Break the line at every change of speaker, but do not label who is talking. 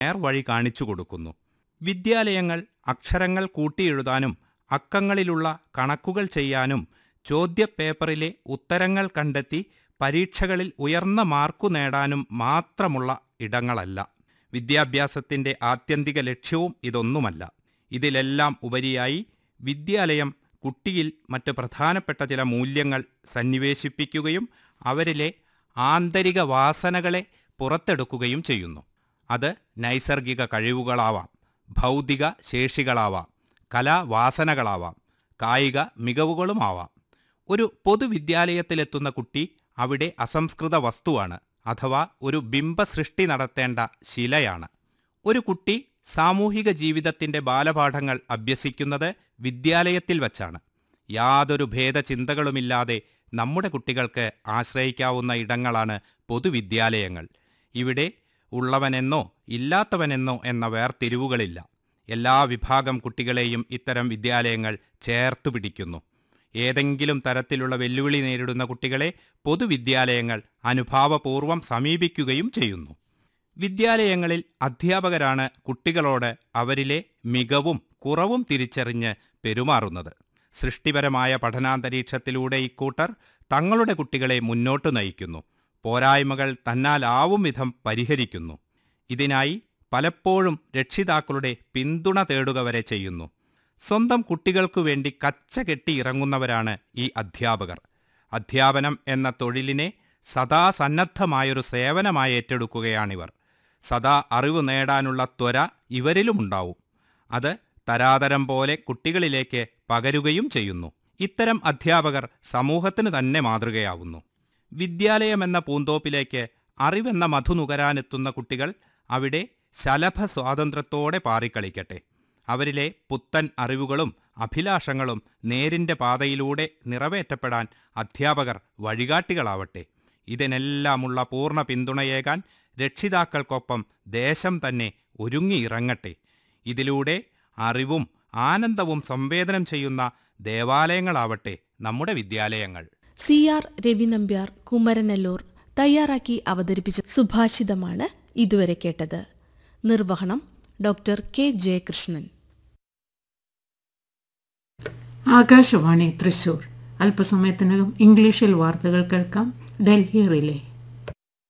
നേർവഴി കാണിച്ചു കൊടുക്കുന്നു വിദ്യാലയങ്ങൾ അക്ഷരങ്ങൾ കൂട്ടിയെഴുതാനും അക്കങ്ങളിലുള്ള കണക്കുകൾ ചെയ്യാനും ചോദ്യപേപ്പറിലെ ഉത്തരങ്ങൾ കണ്ടെത്തി പരീക്ഷകളിൽ ഉയർന്ന മാർക്കു നേടാനും മാത്രമുള്ള ഇടങ്ങളല്ല വിദ്യാഭ്യാസത്തിന്റെ ആത്യന്തിക ലക്ഷ്യവും ഇതൊന്നുമല്ല ഇതിലെല്ലാം ഉപരിയായി വിദ്യാലയം കുട്ടിയിൽ മറ്റ് പ്രധാനപ്പെട്ട ചില മൂല്യങ്ങൾ സന്നിവേശിപ്പിക്കുകയും അവരിലെ ആന്തരിക വാസനകളെ പുറത്തെടുക്കുകയും ചെയ്യുന്നു അത് നൈസർഗിക കഴിവുകളാവാം ഭൗതിക ശേഷികളാവാം കലാവാസനകളാവാം കായിക മികവുകളുമാവാം ഒരു പൊതുവിദ്യാലയത്തിലെത്തുന്ന കുട്ടി അവിടെ അസംസ്കൃത വസ്തുവാണ് അഥവാ ഒരു ബിംബസൃഷ്ടി നടത്തേണ്ട ശിലയാണ് ഒരു കുട്ടി സാമൂഹിക ജീവിതത്തിന്റെ ബാലപാഠങ്ങൾ അഭ്യസിക്കുന്നത് വിദ്യാലയത്തിൽ വച്ചാണ് യാതൊരു ഭേദചിന്തകളുമില്ലാതെ നമ്മുടെ കുട്ടികൾക്ക് ആശ്രയിക്കാവുന്ന ഇടങ്ങളാണ് പൊതുവിദ്യാലയങ്ങൾ ഇവിടെ ഉള്ളവനെന്നോ ഇല്ലാത്തവനെന്നോ എന്ന വേർതിരിവുകളില്ല എല്ലാ വിഭാഗം കുട്ടികളെയും ഇത്തരം വിദ്യാലയങ്ങൾ ചേർത്തു പിടിക്കുന്നു ഏതെങ്കിലും തരത്തിലുള്ള വെല്ലുവിളി നേരിടുന്ന കുട്ടികളെ പൊതുവിദ്യാലയങ്ങൾ അനുഭാവപൂർവം സമീപിക്കുകയും ചെയ്യുന്നു വിദ്യാലയങ്ങളിൽ അധ്യാപകരാണ് കുട്ടികളോട് അവരിലെ മികവും കുറവും തിരിച്ചറിഞ്ഞ് പെരുമാറുന്നത് സൃഷ്ടിപരമായ പഠനാന്തരീക്ഷത്തിലൂടെ ഇക്കൂട്ടർ തങ്ങളുടെ കുട്ടികളെ മുന്നോട്ടു നയിക്കുന്നു പോരായ്മകൾ തന്നാലാവും വിധം പരിഹരിക്കുന്നു ഇതിനായി പലപ്പോഴും രക്ഷിതാക്കളുടെ പിന്തുണ തേടുക വരെ ചെയ്യുന്നു സ്വന്തം കുട്ടികൾക്കു വേണ്ടി കച്ച കെട്ടി ഇറങ്ങുന്നവരാണ് ഈ അധ്യാപകർ അധ്യാപനം എന്ന തൊഴിലിനെ സദാ സന്നദ്ധമായൊരു സേവനമായി ഏറ്റെടുക്കുകയാണിവർ സദാ അറിവ് നേടാനുള്ള ത്വര ഇവരിലുമുണ്ടാവും അത് തരാതരം പോലെ കുട്ടികളിലേക്ക് പകരുകയും ചെയ്യുന്നു ഇത്തരം അധ്യാപകർ സമൂഹത്തിന് തന്നെ മാതൃകയാവുന്നു വിദ്യാലയമെന്ന പൂന്തോപ്പിലേക്ക് അറിവെന്ന മധു നുകരാനെത്തുന്ന കുട്ടികൾ അവിടെ ശലഭ സ്വാതന്ത്ര്യത്തോടെ പാറിക്കളിക്കട്ടെ അവരിലെ പുത്തൻ അറിവുകളും അഭിലാഷങ്ങളും നേരിന്റെ പാതയിലൂടെ നിറവേറ്റപ്പെടാൻ അധ്യാപകർ വഴികാട്ടികളാവട്ടെ ഇതിനെല്ലാമുള്ള പൂർണ്ണ പിന്തുണയേകാൻ രക്ഷിതാക്കൾക്കൊപ്പം ദേശം തന്നെ ഒരുങ്ങിയിറങ്ങട്ടെ ഇതിലൂടെ അറിവും ആനന്ദവും സംവേദനം ചെയ്യുന്ന ദേവാലയങ്ങളാവട്ടെ നമ്മുടെ വിദ്യാലയങ്ങൾ
സി ആർ രവി നമ്പ്യാർ കുമരനെല്ലൂർ തയ്യാറാക്കി അവതരിപ്പിച്ച സുഭാഷിതമാണ് ഇതുവരെ കേട്ടത് നിർവഹണം ഡോക്ടർ കെ ജയകൃഷ്ണൻ
ആകാശവാണി തൃശൂർ അല്പസമയത്തിനകം ഇംഗ്ലീഷിൽ വാർത്തകൾ കേൾക്കാം ഡൽഹി റിലേ